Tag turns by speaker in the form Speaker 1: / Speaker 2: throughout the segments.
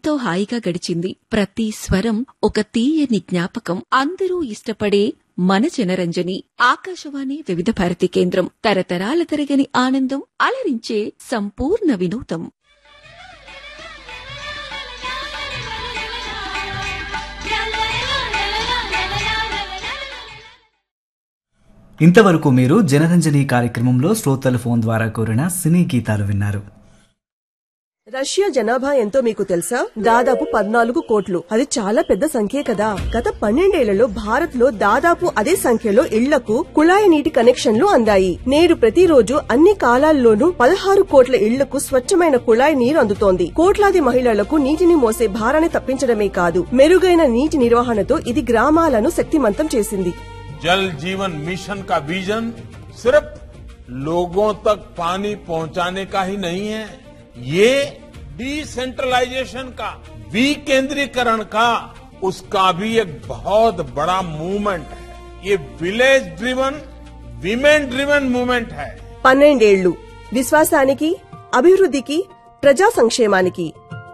Speaker 1: ఎంతో హాయిగా గడిచింది ప్రతి స్వరం ఒక తీయని జ్ఞాపకం అందరూ ఇష్టపడే మన జనరంజని ఆకాశవాణి వివిధ భారతి కేంద్రం తరతరాల తరగని ఆనందం అలరించే సంపూర్ణ వినోదం
Speaker 2: ఇంతవరకు మీరు జనరంజని కార్యక్రమంలో శ్రోతల ఫోన్ ద్వారా కోరిన సినీ గీతాలు విన్నారు
Speaker 3: రష్యా జనాభా ఎంతో మీకు తెలుసా దాదాపు పద్నాలుగు కోట్లు అది చాలా పెద్ద సంఖ్యే కదా గత పన్నెండేళ్లలో భారత్ లో దాదాపు అదే సంఖ్యలో ఇళ్లకు కుళాయి నీటి కనెక్షన్లు అందాయి నేడు ప్రతిరోజు అన్ని కాలాల్లోనూ పదహారు కోట్ల ఇళ్లకు స్వచ్ఛమైన కుళాయి నీరు అందుతోంది కోట్లాది మహిళలకు నీటిని మోసే భారాన్ని తప్పించడమే కాదు మెరుగైన నీటి నిర్వహణతో ఇది గ్రామాలను శక్తిమంతం చేసింది
Speaker 4: जल जीवन मिशन का विजन सिर्फ लोगों तक पानी पहुंचाने का ही नहीं है ये डिसेंट्रलाइजेशन का विकेंद्रीकरण का उसका भी एक बहुत बड़ा मूवमेंट है ये village driven women driven movement है
Speaker 3: పన్నెండేళ్లు విశ్వాసానికి అభివృద్ధికి ప్రజా సంక్షేమానికి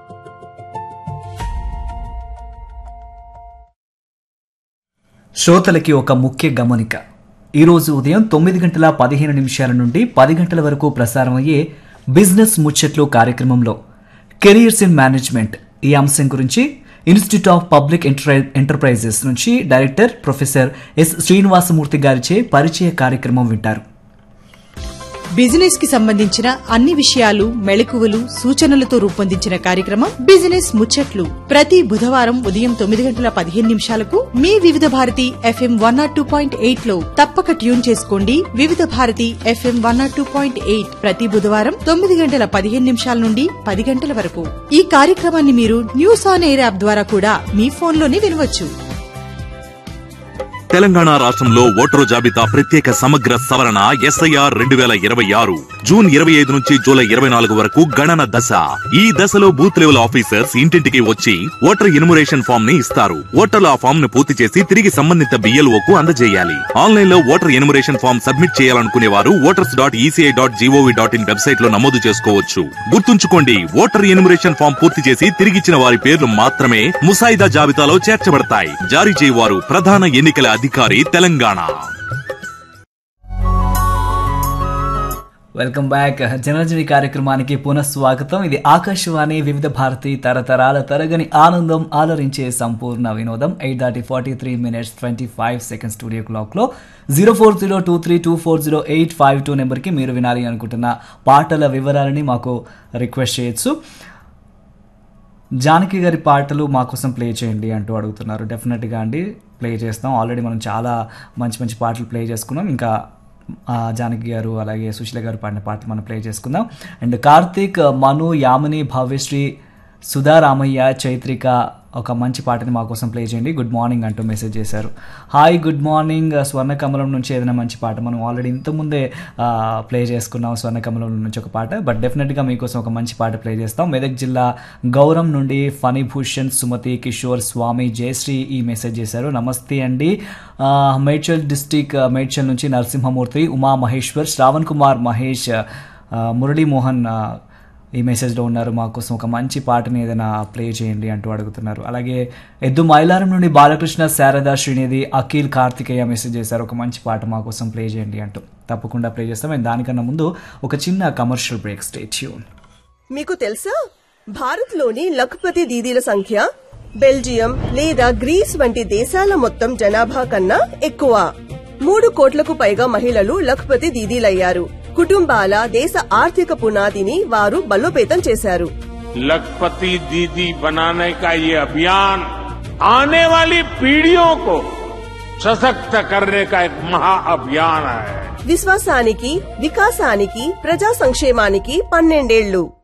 Speaker 2: శ్రోతలకి ఒక ముఖ్య గమనిక ఈరోజు ఉదయం తొమ్మిది గంటల పదిహేను నిమిషాల నుండి పది గంటల వరకు ప్రసారం అయ్యే బిజినెస్ ముచ్చట్లు కార్యక్రమంలో కెరియర్స్ ఇన్ మేనేజ్మెంట్ ఈ అంశం గురించి ఇన్స్టిట్యూట్ ఆఫ్ పబ్లిక్ ఎంటర్ప్రైజెస్ నుంచి డైరెక్టర్ ప్రొఫెసర్ ఎస్ శ్రీనివాసమూర్తి గారిచే పరిచయ కార్యక్రమం వింటారు
Speaker 5: బిజినెస్ కి సంబంధించిన అన్ని విషయాలు మెళకువలు సూచనలతో రూపొందించిన కార్యక్రమం బిజినెస్ ముచ్చట్లు ప్రతి బుధవారం ఉదయం తొమ్మిది గంటల పదిహేను నిమిషాలకు మీ Vividh Bharati FM one nought two point eight లో తప్పక ట్యూన్ చేసుకోండి Vividh Bharati FM one nought two point eight ప్రతి బుధవారం తొమ్మిది గంటల పదిహేను నిమిషాల నుండి పది గంటల వరకు ఈ కార్యక్రమాన్ని మీరు న్యూస్ ఆన్ ఎయిర్ యాప్ ద్వారా కూడా మీ ఫోన్లోనే వినవచ్చు
Speaker 6: తెలంగాణ రాష్ట్రంలో ఓటరు జాబితా ప్రత్యేక సమగ్ర సవరణ ఎస్ఐఆర్ రెండు వేల ఇరవై ఆరు జూన్ ఇరవై ఐదు నుంచి జూలై ఇరవై నాలుగు వరకు గణన దశ ఈ దశలో బూత్ లెవెల్ ఆఫీసర్స్ ఇంటింటికి వచ్చి ఓటర్ ఇనుమరేషన్ ఫామ్ ని ఇస్తారు ఓటర్లు ఆ ఫామ్ ను పూర్తి చేసి తిరిగి సంబంధిత బిఎల్ఓ కు అందజేయాలి ఆన్లైన్ లో ఓటర్ ఎనుమరేషన్ ఫామ్ సబ్మిట్ చేయాలనుకునే వారు voters dot ECI dot gov dot in website లో నమోదు చేసుకోవచ్చు గుర్తుంచుకోండి ఓటర్ ఎనుమరేషన్ ఫామ్ పూర్తి చేసి తిరిగిచ్చిన వారి పేర్లు మాత్రమే ముసాయిదా జాబితాలో చేర్చబడతాయి జారీ చేయవారు ప్రధాన ఎన్నికల అధికారి తెలంగాణ
Speaker 2: వెల్కమ్ బ్యాక్ జనరంజని కార్యక్రమానికి పునఃస్వాగతం ఇది ఆకాశవాణి వివిధ భారతి తరతరాల తరగని ఆనందం ఆలరించే సంపూర్ణ వినోదం ఎయిట్ దాటి forty three minutes twenty five second studio క్లాక్లో zero four zero two three two four zero eight five two నెంబర్కి మీరు వినాలి అనుకుంటున్న పాటల వివరాలని మాకు రిక్వెస్ట్ చేయొచ్చు జానకి గారి పాటలు మా కోసం ప్లే చేయండి అంటూ అడుగుతున్నారు డెఫినెట్గా అండి ప్లే చేస్తాం ఆల్రెడీ మనం చాలా మంచి మంచి పాటలు ప్లే చేసుకున్నాం ఇంకా ఆ, జానకి గారు అలాగే సుశీల గారు పాడిన పాటలు మనం ప్లే చేసుకుందాం అండ్ కార్తీక్ మను యామిని భావ్యశ్రీ సుధా రామయ్య చైత్రిక ఒక మంచి పాటని మా కోసం ప్లే చేయండి గుడ్ మార్నింగ్ అంటూ మెసేజ్ చేశారు హాయ్ గుడ్ మార్నింగ్ స్వర్ణకమలం నుంచి ఏదైనా మంచి పాట మనం ఆల్రెడీ ఇంతకుముందే ప్లే చేసుకున్నాం స్వర్ణకమలం నుంచి ఒక పాట బట్ డెఫినెట్గా మీకోసం ఒక మంచి పాట ప్లే చేస్తాం మెదక్ జిల్లా గౌరవం నుండి ఫణిభూషణ్ సుమతి కిషోర్ స్వామి జయశ్రీ ఈ మెసేజ్ చేశారు నమస్తే అండి ఆ, మేడ్చల్ డిస్టిక్ ఆ, మేడ్చల్ నుంచి నరసింహమూర్తి ఉమా మహేశ్వర్ శ్రావణ్ కుమార్ మహేష్ ఆ, మురళీమోహన్ ఆ, ఈ మెసేజ్లో ఉన్నారు మా కోసం ఒక మంచి పాటని ఏదైనా ప్లే చేయండి అంటూ అడుగుతున్నారు అలాగే ఎద్దు మైలారం నుండి బాలకృష్ణ శారద శ్రీనిధి అఖిల్ కార్తికేయ మెసేజ్ చేశారు ఒక మంచి పాట మా కోసం ప్లే చేయండి అంటూ తప్పకుండా ప్లే చేస్తాం అండ్ దానికన్నా ముందు ఒక చిన్న కమర్షియల్ బ్రేక్ స్టే ట్యూన్
Speaker 3: మీకు తెలుసా భారత్లోని లఖపతి దీదీల సంఖ్య బెల్జియం లేదా గ్రీస్ వంటి దేశాల మొత్తం జనాభా కన్నా ఎక్కువ మూడు కోట్లకు పైగా మహిళలు లఖపతి దీదీలయ్యారు కుటుంబాల దేశ ఆర్థిక పునాదిని వారు బలోపేతం చేశారు
Speaker 4: लखपति दीदी बनाने का ये अभियान आने वाली पीढ़ियों को सशक्त करने का एक महा अभियान है
Speaker 3: విశ్వాసానికి వికాసానికి ప్రజా సంక్షేమానికి పన్నెండేళ్లు